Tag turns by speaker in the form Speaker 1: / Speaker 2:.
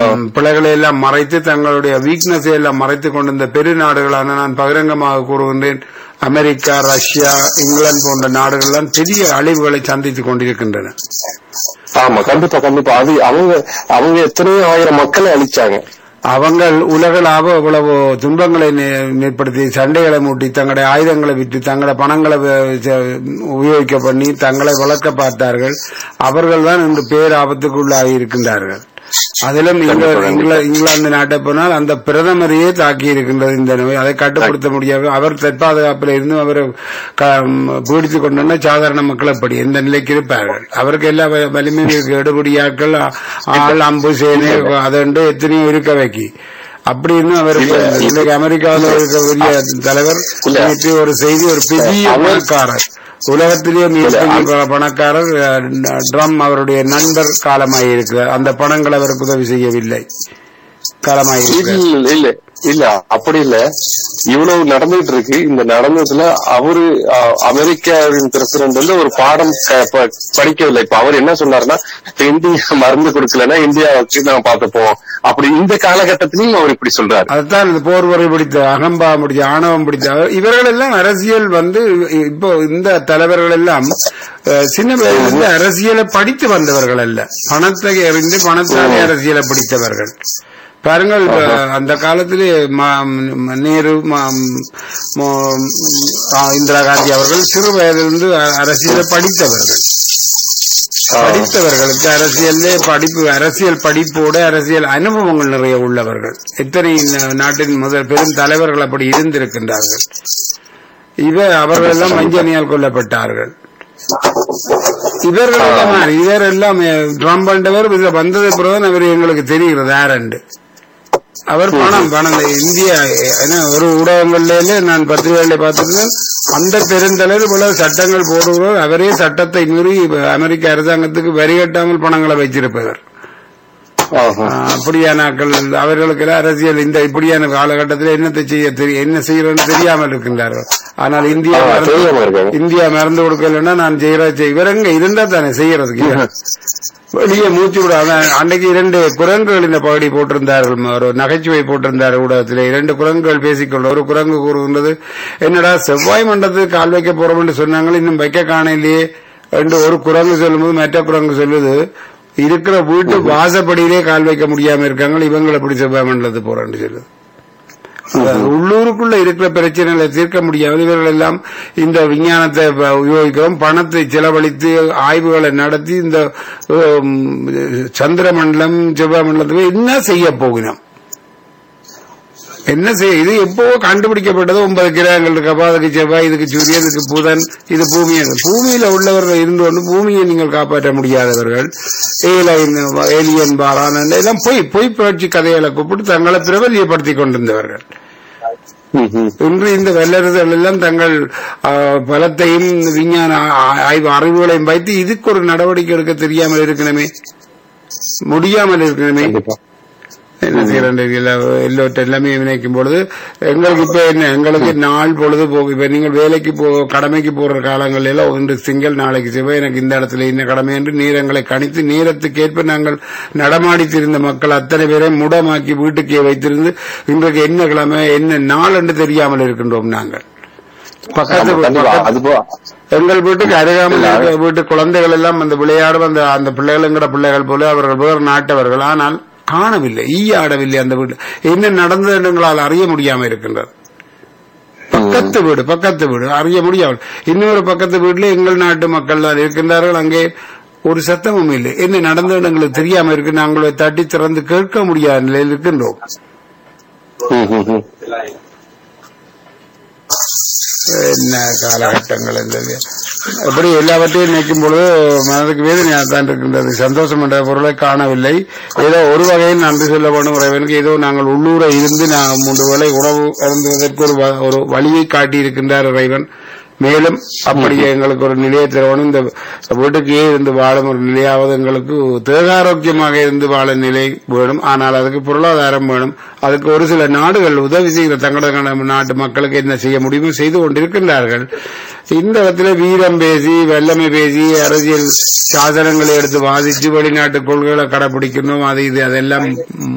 Speaker 1: ம், பிழைகளை எல்லாம் மறைத்து தங்களுடைய வீக்னஸை எல்லாம் மறைத்துக் கொண்டிருந்த பெரு நாடுகளான நான் பகிரங்கமாக கூறுகின்றேன் அமெரிக்கா ரஷ்யா இங்கிலாந்து போன்ற நாடுகள் எல்லாம் பெரிய அழிவுகளை சந்தித்துக் கொண்டிருக்கின்றன
Speaker 2: ஆமா கண்டிப்பா கண்டிப்பா அது அவங்க அவங்க எத்தனையோ ஆயிரம் மக்களை அழிச்சாங்க
Speaker 1: அவங்கள் உலகளாவ இவ்வளவு துன்பங்களை நே- ஏற்படுத்தி சண்டைகளை மூட்டி தங்களுடைய ஆயுதங்களை விட்டு தங்களுடைய பணங்களை வ- ச- உபயோகிக்க பண்ணி தங்களை வளர்க்க பார்த்தார்கள் அவர்கள் தான் இன்று பேராபத்துக்குள்ளாகி இருக்கின்றார்கள் அதிலும் இங்கிலாந்து இங்கிலா- இங்கிலாந்து நாட்டை போனால் அந்த பிரதமரையே தாக்கி இருக்கின்றது இந்த நோய் அதை கட்டுப்படுத்த முடியாது அவர் தற்பாதுகாப்பில் இருந்து அவர் பீடித்துக் கொண்டு சாதாரண மக்கள் அப்படி எந்த நிலைக்கு இருப்பார்கள் அவருக்கு எல்லா வ- வலிமையும் இருக்கு எடுபடியாக்கள் ஆ- ஆள் அம்பு சேனை அதண்டு எத்தனையோ இருக்க வைக்கி அப்படி இருந்தும் அவருக்கு இன்னைக்கு அமெரிக்காவில் இருக்க பெரிய தலைவர் நேற்று ஒரு செய்தி ஒரு பெரிய பணக்காரர் உலகத்திலேயே மிகப்பெரிய பண- பணக்காரர் அஹ், ட்ரம் அவருடைய நண்பர் காலமாயிருக்கிறார் அந்த பணங்கள் அவருக்கு உதவி செய்யவில்லை காலமாயிருக்கிறார்
Speaker 2: இல்ல இல்ல இல்ல அப்படி இல்ல இவ்வளவு நடந்துட்டு இருக்கு இந்த நடந்ததுல அவரு அஹ், அமெரிக்காவின் பிரசிடண்ட் வந்து ஒரு பாடம் க- ப- படிக்கவில்லை இப்ப அவர் என்ன சொன்னாருன்னா இப்ப இந்தியா மருந்து கொடுக்கலன்னா இந்தியா வச்சு நான் பார்த்துப்போம் அப்படி இந்த காலகட்டத்திலையும் அவர் இப்படி சொல்றாரு
Speaker 1: அதுதான் இந்த போர்வரை பிடித்த அகம்பாவம் பிடித்த ஆணவம் பிடித்த இவர்கள் எல்லாம் அரசியல் வந்து இப்போ இந்த தலைவர்கள் எல்லாம் அஹ், சின்ன வயதிலிருந்து அரசியலை படித்து வந்தவர்கள் அல்ல பணத்தை எறிந்து பணத்தாலே அரசியலை பிடித்தவர்கள் பாருங்கள் இப்ப அந்த காலத்திலே ம- ம- நேரு ம- ம- ஆ, இந்திரா காந்தி அவர்கள் சிறு வயதிலிருந்து அ- அரசியலை படித்தவர்கள் படித்தவர்களுக்கு அரசியல்லே படிப்பு அரசியல் படிப்போட அரசியல் அனுபவங்கள் நிறைய உள்ளவர்கள் எத்தனை ந- நாட்டின் முதல் பெரும் தலைவர்கள் அப்படி இருந்திருக்கின்றார்கள் இவ அவர்கள் எல்லாம் வஞ்சனையால் கொல்லப்பட்டார்கள் இவர்கள் எல்லாம் இவர் எல்லாம் ட்ரம்ப் ஆண்டவர் இதுல வந்தது பிறகு அவர் எங்களுக்கு தெரிகிறது யாரண்டு அவர் பணம் பணம் இந்த இந்தியா என்ன ஒரு ஊடகங்கள்ல நான் பத்திரிகைகளை பார்த்திருந்தேன் அந்த பெருந்தலைவர் இவ்வளவு சட்டங்கள் போடுகிறோம் அவரே சட்டத்தை மீறி அமெரிக்க அரசாங்கத்துக்கு வரி கட்டாமல் பணங்களை வைத்திருப்பவர்
Speaker 2: ஆஹா.
Speaker 1: ஆஹ் அப்படியான ஆட்கள் அவர்களுக்கு எல்லாம் அரசியல் இந்த இப்படியான காலகட்டத்தில் என்னத்தை செய்ய தெரியும் என்ன செய்யறோம்னு தெரியாமல் இருக்கின்றார்கள் ஆனால் இந்தியா
Speaker 2: ஆமா,
Speaker 1: மருந்து-
Speaker 2: தெரியாம இருக்காங்க.
Speaker 1: இந்தியா மறந்து கொடுக்கலன்னா நான் செய்யற இவர் எங்க இருந்தா தானே செய்யறதுக்கு வெளியே மூச்சு விட அதான் அன்னைக்கு இரண்டு குரங்குகள் இந்த பகுதி போட்டிருந்தார்கள் ஒரு நகைச்சுவை போட்டிருந்தார் ஊடகத்தில் இரண்டு குரங்குகள் பேசிக்கொள்ள ஒரு குரங்கு கூறுகின்றது என்னடா செவ்வாய் மண்டலத்துக்கு கால் வைக்க போறோம் என்று சொன்னாங்க இன்னும் வைக்க காணலையே என்று ஒரு குரங்கு சொல்லும்போது மற்ற குரங்கு சொல்லுது இருக்கிற வீட்டு வாசப்படியிலே கால் வைக்க முடியாம இருக்காங்க இவங்களை எப்படி செவ்வாய் மண்டலத்துக்கு போறேன்னு சொல்லுது அதாவது உள்ளூருக்குள்ள இருக்கிற பிரச்சனைகளை தீர்க்க முடியாமல் இவர்கள் எல்லாம் இந்த விஞ்ஞானத்தை ப- உபயோகிக்கிறோம் பணத்தை செலவழித்து ஆய்வுகளை நடத்தி இந்த உம், சந்திர மண்டலம் செவ்வாய் மண்டலத்துக்கு என்ன செய்ய போகிறோம் என்ன செய்ய இது எப்போ கண்டுபிடிக்கப்பட்டது ஒன்பது கிரகங்கள் இருக்கப்பா அதுக்கு செவ்வாய் இதுக்கு சூரியன் இதுக்கு புதன் இது பூமி பூமியில உள்ளவர்கள் இருந்து கொண்டு பூமியை நீங்கள் காப்பாற்ற முடியாதவர்கள் ஏலைன் ஏலியன் பாலான் எல்லாம் பொய் பொய் புரட்சி கதைகளை கூப்பிட்டு தங்களை பிரபல்யப்படுத்திக் கொண்டிருந்தவர்கள்
Speaker 2: ம், ம்.
Speaker 1: இன்று இந்த வல்லரசுகள் எல்லாம் தங்கள் ஆ, பலத்தையும் விஞ்ஞான ஆ- ஆய்வு அறிவுகளையும் வைத்து இதுக்கு ஒரு நடவடிக்கை எடுக்க தெரியாமல் இருக்கணுமே முடியாமல் இருக்கணுமே
Speaker 2: கண்டிப்பா
Speaker 1: என்ன செய்யறேன் எல்லோட்ட எல்லாமே நினைக்கும் பொழுது எங்களுக்கு இப்ப என்ன எங்களுக்கு நாள் பொழுது போகும் இப்ப நீங்கள் வேலைக்கு போ கடமைக்கு போற காலங்கள் எல்லாம் ஒன்று சிங்கள் நாளைக்கு செவ்வாய் எனக்கு இந்த இடத்துல என்ன கடமை என்று நேரங்களை கணித்து நேரத்துக்கேற்ப நாங்கள் நடமாடி திரிந்த மக்கள் அத்தனை பேரை முடமாக்கி வீட்டுக்கே வைத்திருந்து இன்றைக்கு என்ன கிழமை என்ன நாள் என்று தெரியாமல் இருக்கின்றோம் நாங்கள் பக்கத்து
Speaker 2: ஆமா, கண்டிப்பா
Speaker 1: பக்கத்து-
Speaker 2: அது போ-
Speaker 1: எங்கள் வீட்டுக்கு அருகாமல் இருக்கிற வீட்டு குழந்தைகள் எல்லாம் அந்த விளையாடும் அந்த அந்த பிள்ளைகளுங்கிற பிள்ளைகள் போல அவர்கள் வேறு நாட்டவர்கள் ஆனால் காணவில்லை ஈயாடவில்லை அந்த வீடு என்ன நடந்தது என்று எங்களால் அறிய முடியாம இருக்கின்றது பக்கத்து வீடு பக்கத்து வீடு அறிய முடியாமல் இன்னொரு பக்கத்து வீட்டில் எங்கள் நாட்டு மக்கள் தான் இருக்கின்றார்கள் அங்கே ஒரு சத்தமும் இல்லை என்ன நடந்தது எங்களுக்கு தெரியாம இருக்கு நாங்கள் தட்டி திறந்து கேட்க முடியாத நிலையில் இருக்கின்றோம்
Speaker 2: ம், ம், ம்.
Speaker 1: என்ன காலகட்டங்கள் இருந்தது அப்படி எல்லாவற்றையும் நினைக்கும் பொழுது மனதுக்கு வேதனையாக தான் இருக்கின்றது சந்தோஷம் என்ற பொருளை காணவில்லை ஏதோ ஒரு வகையில் நன்றி சொல்ல வேண்டும் இறைவனுக்கு ஏதோ நாங்கள் உள்ளூரை இருந்து நான் மூன்று வேளை உணவு அருந்துவதற்கு ஒரு வ- ஒரு வழியை காட்டி இருக்கின்றார் இறைவன் மேலும் அப்படியே எங்களுக்கு ஒரு நிலையை தரணும் இந்த வீட்டுக்கே இருந்து வாழும் ஒரு நிலையாவது எங்களுக்கு தேகாரோக்கியமாக இருந்து வாழும் நிலை வேணும் ஆனால் அதுக்கு பொருளாதாரம் வேணும் அதுக்கு ஒரு சில நாடுகள் உதவி செய்கிற தங்களது நாட்டு மக்களுக்கு என்ன செய்ய முடியுமோ செய்து கொண்டிருக்கின்றார்கள் இந்த இடத்துல வீரம் பேசி வெள்ளமை பேசி அரசியல் சாதனங்களை எடுத்து வாதிச்சு வெளிநாட்டு கொள்கைகளை கடைபிடிக்கணும் அது இது அதெல்லாம்